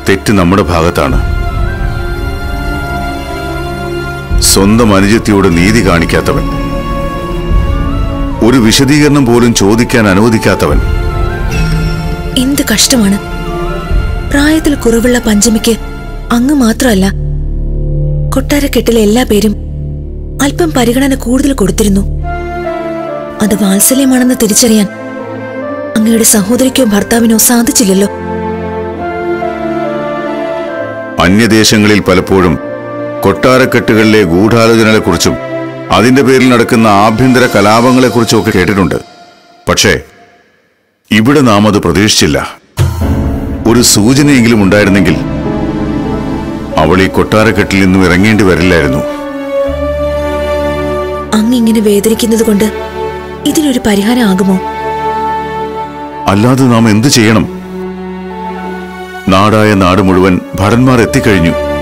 തെറ്റ് നമ്മുടെ ഭാഗത്താണ് സ്വന്തം അനുജത്തിയോട് നീതി കാണിക്കാത്തവൻ ഒരു വിശദീകരണം പോലും ചോദിക്കാൻ അനുവദിക്കാത്തവൻ എന്ത് കഷ്ടമാണ് പ്രായത്തിൽ കുറവുള്ള പഞ്ചമിക്ക് അങ്ങ് മാത്രമല്ല കൊട്ടാരക്കെട്ടിലെ എല്ലാ പേരും അല്പം പരിഗണന കൂടുതൽ കൊടുത്തിരുന്നു അത് വാത്സല്യമാണെന്ന് തിരിച്ചറിയാൻ അങ്ങയുടെ സഹോദരിക്കോ ഭർത്താവിനോ സാധിച്ചില്ലല്ലോ അന്യദേശങ്ങളിൽ പലപ്പോഴും കൊട്ടാരക്കെട്ടുകളിലെ ഗൂഢാലോചനകളെക്കുറിച്ചും അതിന്റെ പേരിൽ നടക്കുന്ന ആഭ്യന്തര കലാപങ്ങളെക്കുറിച്ചും ഒക്കെ കേട്ടിട്ടുണ്ട് പക്ഷേ ഇവിടെ നാം അത് പ്രതീക്ഷിച്ചില്ല ഒരു സൂചനയെങ്കിലും ഉണ്ടായിരുന്നെങ്കിൽ അവൾ ഈ കൊട്ടാരക്കെട്ടിൽ നിന്നും ഇറങ്ങേണ്ടി വരില്ലായിരുന്നു അങ്ങ് ഇങ്ങനെ വേദനിക്കുന്നത് കൊണ്ട് ഇതിനൊരു പരിഹാരം ആകുമോ അല്ലാതെ നാം എന്തു ചെയ്യണം നാടായ നാട് മുഴുവൻ ഭടന്മാർ എത്തിക്കഴിഞ്ഞു